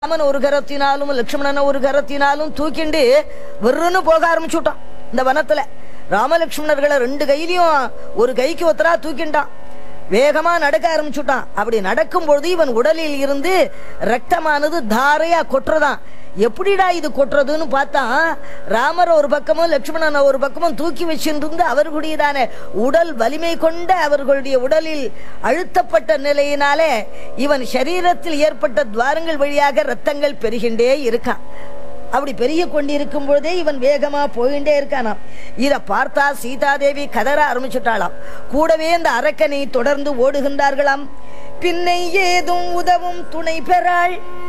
ராமன் ஒரு கரத்தினாலும் லட்சுமணனை ஒரு கரத்தினாலும் தூக்கிண்டு வெறுன்னு போக ஆரம்பிச்சுட்டான் இந்த வனத்துல ராமலட்சுமணர்களை ரெண்டு கையிலையும் ஒரு கைக்கு ஒத்தரா தூக்கிண்டான் வேகமா நடக்க ஆரம்பிச்சுட்டான் அப்படி நடக்கும் பொழுது இவன் உடலில் இருந்து ரத்தமானது தாரையா கொட்டுறதாம் எப்படிடா இது கொட்டுறதுன்னு பார்த்தா ராமர் ஒரு பக்கமும் லட்சுமணன் ஒரு பக்கமும் தூக்கி வச்சிருந்து அவர்களுடையதான உடல் வலிமை கொண்ட அவர்களுடைய உடலில் அழுத்தப்பட்ட நிலையினாலே இவன் சரீரத்தில் ஏற்பட்ட துவாரங்கள் வழியாக ரத்தங்கள் பெருகின்றே இருக்கான் அப்படி பெருகி கொண்டிருக்கும் பொழுதே இவன் வேகமா போயிட்டே இருக்கானாம் இத பார்த்தா சீதாதேவி கதற ஆரம்பிச்சுட்டாளாம் கூடவே இந்த அரக்கனை தொடர்ந்து ஓடுகின்றார்களாம் பின்னை ஏதும் உதவும் துணை பெறாள்